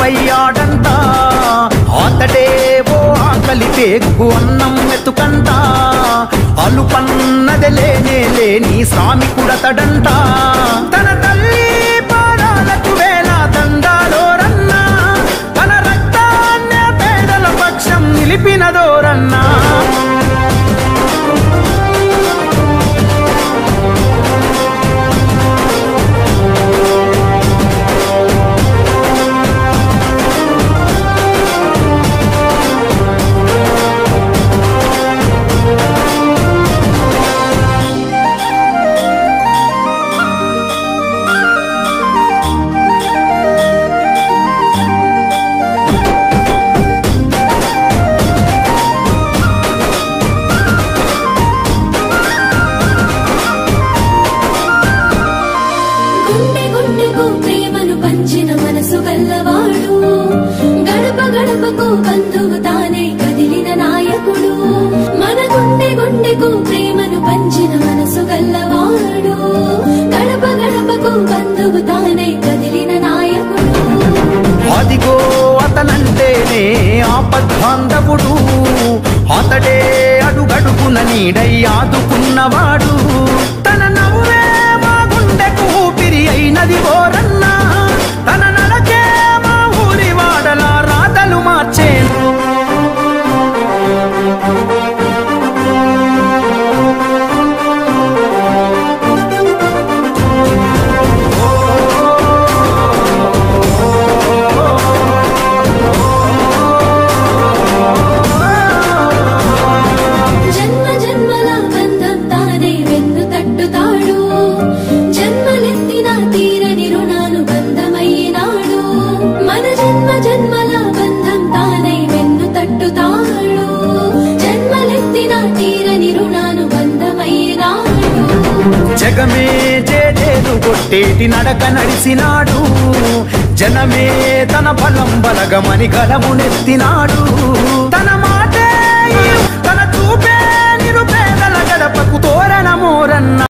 అయ్యాడంట అతడే ఓ ఆకలి పేగు అన్నం మెతుకంట అలుపన్నది లేనే లేని శ్రామికుడతడంట తన తల్లి పాదాలకు వేల దండాలోరన్నా తన రక్తాన్నే పేదల పక్షం నిలిపినదోరన్నా గుండె గుండెకు ప్రేమను పంచిన మనసు గల్లవాడు గడప గడపకు బంధువు తానే కదిలిన నాయకుడు మన గుండె గుండెకు ప్రేమను పంచిన మనసు గల్లవాడు గడప గడపకు బంధువు తానే కదిలిన నాయకుడు అదిగో అతనంటేనే ఆపద్బాంధవుడు అతడే అడుగడుగున నీడై ఆదుకున్నవాడు తన నవ్వే మా గుండెకు ఊపిరి అయినది ఓరన్నా తన నడకే మా ఊరి వాడల రాతలు మార్చేను జన్మ జన్మల బంధం తానే వెన్ను తట్టుతాడు జన్మలెత్తిన తీరని రుణాలు బంధమయ్యినాడు మన జన్మ జన్మల బంధం తానే వెన్ను తట్టుతాడు జన్మలెత్తిన తీరని రుణాలు బంధమయ్యినాడు జగమే జేజేలు కొట్టేటి నడక నడిసినాడు జనమే తన బలం బలగమని గలమునెత్తినాడు తన మాటే తన చూపే నిరుపేదల గడపకు తోరణమోరన్న